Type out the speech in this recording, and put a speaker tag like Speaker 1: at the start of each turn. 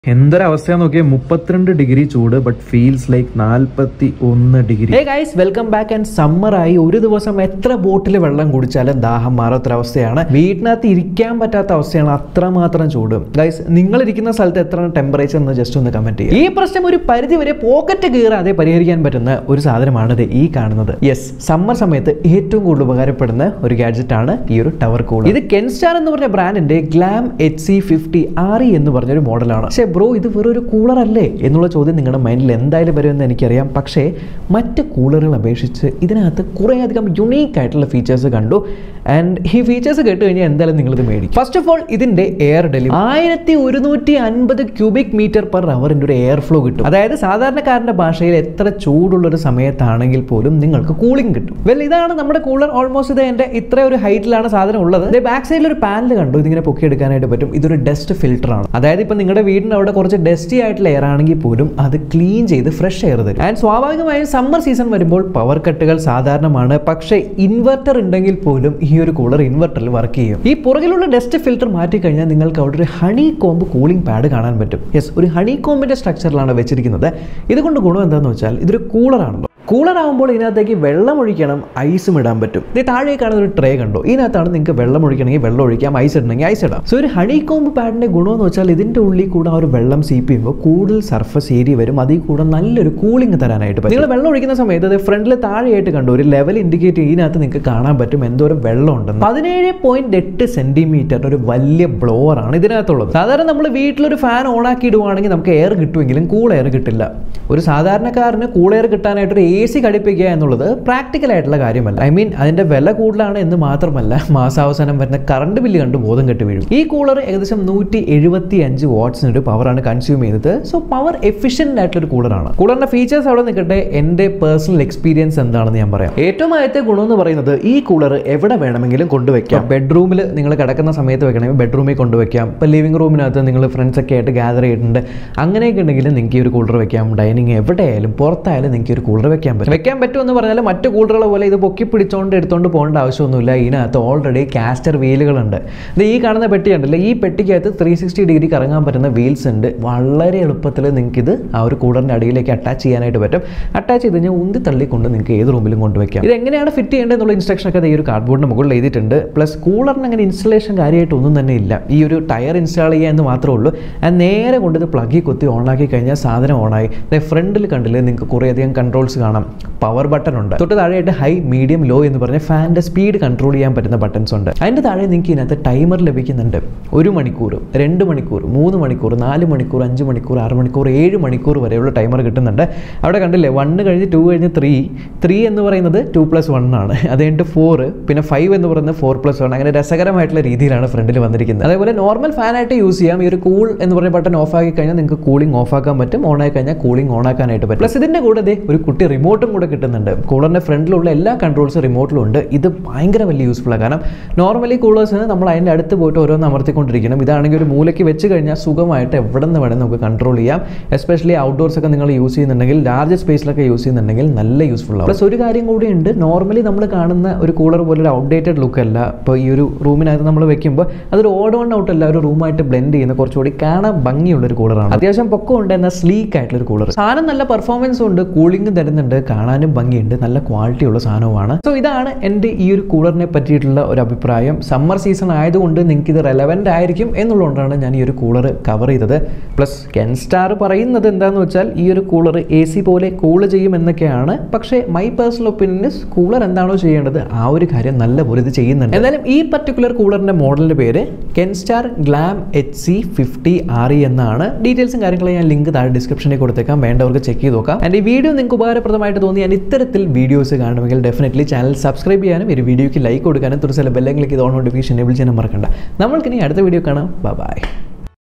Speaker 1: എന്തൊരവസ്ഥ നോക്കിയാൽ മുപ്പത്തിരണ്ട് ഡിഗ്രി ചൂട് ബട്ട് ഫീൽസ് ലൈക്ക് നാൽപ്പത്തി ഒന്ന് degree
Speaker 2: hey guys welcome back and സമ്മറായി ഒരു ദിവസം എത്ര ബോട്ടിൽ വെള്ളം കുടിച്ചാലും ദാഹം മാറാത്തൊരവസ്ഥയാണ് വീട്ടിനകത്ത് ഇരിക്കാൻ പറ്റാത്ത അവസ്ഥയാണ് അത്രമാത്രം ചൂട് ഗൈസ് നിങ്ങൾ ഇരിക്കുന്ന സ്ഥലത്ത് എത്ര ടെമ്പറേച്ചർ എന്ന് ജസ്റ്റ് ഒന്ന് കമന്റ് ചെയ്യുക ഈ പ്രശ്നം ഒരു പരിധി വരെ പോക്കറ്റ് കീറാതെ പരിഹരിക്കാൻ പറ്റുന്ന ഒരു സാധനമാണ് ഇത് ഈ കാണുന്നത് യെസ് സമ്മർ സമയത്ത് ഏറ്റവും കൂടുതൽ ഉപകാരപ്പെടുന്ന ഒരു ഗാഡ്ജറ്റ് ആണ് ഈ ഒരു ടവർ കൂളർ ഇത് കെൻസ്റ്റാർ എന്ന് പറഞ്ഞ ബ്രാൻഡിന്റെ Glam H C fifty R എന്ന് പറഞ്ഞൊരു മോഡലാണ് പക്ഷേ ബ്രോ ഇത് വെറും ഒരു കൂളർ അല്ലേ എന്നുള്ള ചോദ്യം നിങ്ങളുടെ മൈൻഡിൽ എന്തായാലും വരുമെന്ന് എനിക്കറിയാം പക്ഷേ മറ്റ് കൂളറുകൾ അപേക്ഷിച്ച് ഇതിനകത്ത് കുറേയധികം യുണീക്ക് ആയിട്ടുള്ള ഫീച്ചേഴ്സ് കണ്ടു ആൻഡ് ഈ ഫീച്ചേഴ്സ് കേട്ട് കഴിഞ്ഞാൽ എന്തായാലും നിങ്ങളിത് മേടിക്കും ഫസ്റ്റ് ഓഫ് ഓൾ ഇതിന്റെ എയർ ഡെലിവറി ആയിരത്തി ഒരുന്നൂറ്റി അൻപത് ക്യൂബിക് മീറ്റർ പെർ അവറിൻ്റെ ഒരു എയർ ഫ്ലോ കിട്ടും അതായത് സാധാരണക്കാരന്റെ ഭാഷയിൽ എത്ര ചൂടുള്ള ഒരു സമയത്താണെങ്കിൽ പോലും നിങ്ങൾക്ക് കൂളിംഗ് കിട്ടും വെൽ ഇതാണ് നമ്മുടെ കൂളർ ഓൾമോസ്റ്റ് ഇത് എൻ്റെ ഇത്ര ഒരു ഹൈറ്റിലാണ് സാധനം ഉള്ളത് ബാക്ക് സൈഡിൽ ഒരു പാനൽ കണ്ടു ഇതിങ്ങനെ പൊക്കിയെടുക്കാനായിട്ട് പറ്റും ഇതൊരു ഡസ്റ്റ് ഫിൽറ്റർ ആണ് അതായത് ഇപ്പം നിങ്ങളുടെ വീടിൻ്റെ അവിടെ കുറച്ച് ഡസ്റ്റി ആയിട്ടുള്ള എയർ ആണെങ്കിൽ പോലും അത് ക്ലീൻ ചെയ്ത് ഫ്രഷ് എയർ തരും ആൻഡ് സ്വാഭാവികമായും സമ്മർ സീസൺ വരുമ്പോൾ പവർ കട്ടുകൾ സാധാരണമാണ് പക്ഷേ ഇൻവെർട്ടർ ഉണ്ടെങ്കിൽ പോലും ഈ ഒരു കൂളർ ഇൻവെർട്ടറിൽ വർക്ക് ചെയ്യും ഈ പുറകിലുള്ള ഡസ്റ്റ് ഫിൽറ്റർ മാറ്റി കഴിഞ്ഞാൽ നിങ്ങൾക്ക് അവിടെ ഒരു ഹണി കോംബ് കൂളിംഗ് പാഡ് കാണാൻ പറ്റും യെസ് ഒരു ഹണി കോമ്പിന്റെ സ്ട്രക്ചറിലാണ് വെച്ചിരിക്കുന്നത് ഇതുകൊണ്ട് ഗുണം എന്താണെന്ന് വെച്ചാൽ ഇതൊരു കൂളറാണല്ലോ കൂളർ ആകുമ്പോൾ ഇതിനകത്തേക്ക് വെള്ളം ഒഴിക്കണം ഐസും ഇടാൻ പറ്റും ഇത് താഴെ കാണുന്ന ഒരു ട്രേ കണ്ടോ ഇതിനകത്താണ് നിങ്ങൾക്ക് വെള്ളം ഒഴിക്കണമെങ്കിൽ വെള്ളം ഒഴിക്കാം ഐസ് ഇടണമെങ്കിൽ ഐസ് ഇടാം സോ ഒരു ഹണി കോമ്പ് പാഡിന്റെ ഗുണമെന്ന് വെച്ചാൽ ഇതിന്റെ ഉള്ളിൽ കൂടെ ആ ഒരു വെള്ളം സീപ്പ് ചെയ്യുമ്പോൾ കൂടുതൽ സർഫസ് ഏരിയ വരും അതിൽ കൂടെ നല്ലൊരു കൂളിംഗ് തരാനായിട്ട് പറ്റും നിങ്ങൾ വെള്ളം ഒഴിക്കുന്ന സമയത്ത് അത് ഫ്രണ്ടിൽ താഴെയായിട്ട് കണ്ടു ഒരു ലെവൽ ഇൻഡിക്കേറ്റ് ഇതിനകത്ത് നിങ്ങൾക്ക് കാണാൻ പറ്റും എന്തോരം വെള്ളം ഉണ്ടെന്ന് പതിനേഴ് പോയിന്റ് എട്ട് സെന്റിമീറ്റർ ഒരു വലിയ ബ്ലോവർ ആണ് ഇതിനകത്തുള്ളത് സാധാരണ നമ്മൾ വീട്ടിലൊരു ഫാൻ ഓൺ ആക്കി ഇടുവാണെങ്കിൽ നമുക്ക് എയർ കിട്ടുമെങ്കിലും കൂൾ എയർ കിട്ടില്ല ഒരു സാധാരണക്കാരന് കൂൾ എയർ കിട്ടാനായിട്ട് ഒരു എ സി ഘടിപ്പിക്കുക എന്നുള്ളത് പ്രാക്ടിക്കൽ ആയിട്ടുള്ള കാര്യമല്ല ഐ മീൻ അതിന്റെ വില കൂടുതലാണ് എന്ന് മാത്രമല്ല മാസാവസാനം വരുന്ന കറണ്ട് ബില്ല് കണ്ട് ബോധം കെട്ട് വീഴും ഈ കൂളർ ഏകദേശം നൂറ്റി എഴുപത്തി അഞ്ച് വാട്ട്സിന് ഒരു പവറാണ് കൺസ്യൂം ചെയ്തത് സോ പവർ എഫിഷ്യന്റ് ആയിട്ടുള്ള ഒരു കൂളറാണ് കൂളറിന്റെ ഫീച്ചേഴ്സ് അവിടെ നിൽക്കട്ടെ എൻ്റെ പേഴ്സണൽ എക്സ്പീരിയൻസ് എന്താണെന്ന് ഞാൻ പറയാം ഏറ്റവും ആദ്യത്തെ ഗുണം എന്ന് പറയുന്നത് ഈ കൂളർ എവിടെ വേണമെങ്കിലും കൊണ്ടുവയ്ക്കാം ബെഡ്റൂമിൽ നിങ്ങൾ കിടക്കുന്ന സമയത്ത് വെക്കണമെങ്കിൽ ബെഡ്റൂമിൽ കൊണ്ടുവയ്ക്കാം ഇപ്പോൾ ലിവിംഗ് റൂമിനകത്ത് നിങ്ങൾ ഫ്രണ്ട്സ് ഒക്കെ ആയിട്ട് ഗ്യാദർ ചെയ്തിട്ടുണ്ട് അങ്ങനെയൊക്കെ ഉണ്ടെങ്കിൽ നിങ്ങൾക്ക് ഈ ഒരു കൂളർ വെക്കാം ഡൈനിങ് എവിടെയായാലും പുറത്തായാലും നിങ്ങൾക്ക് ഈ ഒരു കൂളർ വെക്കാൻ പറ്റും വെക്കാൻ പറ്റുമെന്ന് പറഞ്ഞാൽ മറ്റു കൂളറുകളെ പോലെ ഇത് പൊക്കി പിടിച്ചോണ്ട് എടുത്തോണ്ട് പോകേണ്ട ആവശ്യമൊന്നുമില്ല ഇതിനകത്ത് ഓൾറെഡി കാസ്റ്റർ വീലുകളുണ്ട് ഇത് ഈ കാണുന്ന പെട്ടി ഉണ്ടല്ലോ ഈ പെട്ടിക്കകത്ത് ത്രീ സിക്സ്റ്റി ഡിഗ്രി കറങ്ങാൻ പറ്റുന്ന വീൽസ് ഉണ്ട് വളരെ എളുപ്പത്തിൽ നിങ്ങൾക്ക് ഇത് ആ ഒരു കൂളറിൻ്റെ അടിയിലേക്ക് അറ്റാച്ച് ചെയ്യാനായിട്ട് പറ്റും അറ്റാച്ച് ചെയ്ത് കഴിഞ്ഞാൽ ഉന്തി തള്ളിക്കൊണ്ട് നിങ്ങൾക്ക് ഏത് റൂമിലും കൊണ്ടുവയ്ക്കാം ഇത് എങ്ങനെയാണ് ഫിറ്റ് ചെയ്യേണ്ടത് എന്നുള്ള ഇൻസ്ട്രക്ഷൻ ഒക്കെ ഈ ഒരു കാർഡ്ബോർഡിന് മുകളിൽ എഴുതിയിട്ടുണ്ട് പ്ലസ് കൂളറിന് അങ്ങനെ ഇൻസ്റ്റലേഷൻ കാര്യമായിട്ട് ഒന്നും തന്നെ ഇല്ല ഈ ഒരു ടയർ ഇൻസ്റ്റാൾ ചെയ്യുക എന്ന് മാത്രമേ ഉള്ളൂ അത് നേരെ കൊണ്ട് ഇത് പ്ലഗിൽ കുത്തി ഓണാക്കി കഴിഞ്ഞാൽ സാധനം ഓണായി ഫ്രണ്ടിൽ കണ്ടില്ലേ നിങ്ങൾക്ക് കുറേയധികം കൺട്രോൾസ് കാണാം പവർ ബട്ടൺ ഉണ്ട് തൊട്ട് താഴെയായിട്ട് ഹൈ മീഡിയം ലോ എന്ന് പറഞ്ഞ ഫാനിൻ്റെ സ്പീഡ് കൺട്രോൾ ചെയ്യാൻ പറ്റുന്ന ബട്ടൺസ് ഉണ്ട് അതിൻ്റെ താഴെ നിങ്ങൾക്ക് ഇതിനകത്ത് ടൈമർ ലഭിക്കുന്നുണ്ട് ഒരു മണിക്കൂർ രണ്ട് മണിക്കൂർ മൂന്ന് മണിക്കൂർ നാല് മണിക്കൂർ അഞ്ച് മണിക്കൂർ ആറ് മണിക്കൂർ ഏഴ് മണിക്കൂർ വരെയുള്ള ടൈമർ കിട്ടുന്നുണ്ട് അവിടെ കണ്ടില്ലേ വണ്ണ് കഴിഞ്ഞ് ടു കഴിഞ്ഞ് ത്രീ ത്രീ എന്ന് പറയുന്നത് ടു പ്ലസ് വൺ ആണ് അത് കഴിഞ്ഞിട്ട് ഫോർ പിന്നെ ഫൈവ് എന്ന് പറയുന്നത് ഫോർ പ്ലസ് വൺ അങ്ങനെ രസകരമായിട്ടുള്ള രീതിയിലാണ് ഫ്രണ്ടിൽ വന്നിരിക്കുന്നത് അതേപോലെ നോർമൽ ഫാനായിട്ട് യൂസ് ചെയ്യാം ഈ ഒരു കൂൾ എന്ന് പറഞ്ഞ ബട്ടൺ ഓഫ് ആക്കി കഴിഞ്ഞാൽ നിങ്ങൾക്ക് കൂളിംഗ് ഓഫ് ആക്കാൻ പറ്റും ഓൺ ആയി കഴിഞ്ഞാൽ കൂളിംഗ് ഓൺ ആക്കാനായിട്ട് പറ്റും പ്ലസ് ഇതിൻ്റെ കൂടെ ദേ ഒരു കുട്ടി റിമോട്ടും കൂടെ കിട്ടുന്നുണ്ട് കൂളറിൻ്റെ ഫ്രണ്ടിലുള്ള എല്ലാ കൺട്രോൾസും റിമോട്ടിലും ഉണ്ട് ഇത് ഭയങ്കര വലിയ യൂസ്ഫുൾ ആണ് കാരണം നോർമലി കൂളേഴ്സിന് നമ്മൾ അതിൻ്റെ അടുത്ത് പോയിട്ട് ഓരോന്ന് അമർത്തിക്കൊണ്ടിരിക്കണം ഇതാണെങ്കിൽ ഒരു മൂലയ്ക്ക് വെച്ച് കഴിഞ്ഞാൽ സുഖമായിട്ട് എവിടെ നിന്ന് വേണമെങ്കിൽ നമുക്ക് കൺട്രോൾ ചെയ്യാം എസ്പെഷ്യലി ഔട്ട്ഡോർസ് ഒക്കെ നിങ്ങൾ യൂസ് ചെയ്യുന്നുണ്ടെങ്കിൽ ലാർജ് സ്പേസിലൊക്കെ യൂസ് ചെയ്യുന്നുണ്ടെങ്കിൽ നല്ല യൂസ്ഫുൾ ആണ് പ്ലസ് ഒരു കാര്യം കൂടി ഉണ്ട് നോർമലി നമ്മൾ കാണുന്ന ഒരു കൂളർ പോലെ ഒരു ഔട്ട്ഡേറ്റഡ് ലുക്ക് അല്ല ഇപ്പോൾ ഈ ഒരു റൂമിനകത്ത് നമ്മൾ വെക്കുമ്പോൾ അതൊരു ഓഡ് വൺ ഔട്ട് അല്ല ഒരു റൂമായിട്ട് ബ്ലെൻഡ് ചെയ്യുന്ന കുറച്ചുകൂടി കാണാൻ ഭംഗിയുള്ള ഒരു കൂളറാണ് അത്യാവശ്യം പൊക്കം ഉണ്ട് എന്നാൽ സ്ലീക്ക് ആയിട്ടുള്ള ഒരു കൂളർ സാധനം നല്ല പെർഫോമൻസും ഉണ്ട് കൂളിംഗ് തരുന്നുണ്ട് കാണാനും ഭംഗിയുണ്ട് നല്ല ക്വാളിറ്റി ഉള്ള സാധനവുമാണ് സോ ഇതാണ് എൻ്റെ ഈ ഒരു കൂളറിനെ പറ്റിയിട്ടുള്ള ഒരു അഭിപ്രായം സമ്മർ സീസൺ ആയതുകൊണ്ട് നിങ്ങൾക്ക് ഇത് റെലവൻ്റ് ആയിരിക്കും എന്നുള്ളതുകൊണ്ടാണ് ഞാൻ ഈ ഒരു കൂളർ കവർ ചെയ്തത് പ്ലസ് കെൻസ്റ്റാർ പറയുന്നത് എന്താണെന്ന് വെച്ചാൽ ഈ ഒരു കൂളർ എ സി പോലെ കൂൾ ചെയ്യും എന്നൊക്കെയാണ് പക്ഷേ മൈ പേഴ്സണൽ ഒപ്പീനിയൻ കൂളർ എന്താണോ ചെയ്യേണ്ടത് ആ ഒരു കാര്യം നല്ല പോലെ ഇത് ചെയ്യുന്നുണ്ട് എന്തായാലും ഈ പർട്ടിക്കുലർ കൂളറിൻ്റെ മോഡലിൻ്റെ പേര് Kenstar Glam H C fifty R E എന്നാണ് ഡീറ്റെയിൽസും കാര്യങ്ങളും ഞാൻ ലിങ്ക് താഴെ ഡിസ്ക്രിപ്ഷനിൽ കൊടുത്തേക്കാം വേണ്ടവർക്ക് ചെക്ക് ചെയ്ത് നോക്കാം ആൻഡ് ഈ വീഡിയോ നിങ്ങൾക്ക് ഉപകാരപ്രദമായിട്ട് തോന്നി ഞാൻ ഇത്തരത്തിൽ വീഡിയോസ് കാണുമെങ്കിൽ ഡെഫിനറ്റ്ലി ചാനൽ സബ്സ്ക്രൈബ് ചെയ്യാനും ഒരു വീഡിയോയ്ക്ക് ലൈക്ക് കൊടുക്കാനും തുടർച്ചയായി ബെല്ലൈൻ ക്ലിക്ക് ചെയ്ത് ഓൺ നോട്ടിഫിക്കേഷൻ എനേബിൾ ചെയ്യാനും മറക്കണ്ട നമ്മൾക്കിനി അടുത്ത വീഡിയോ കാണാം ബൈ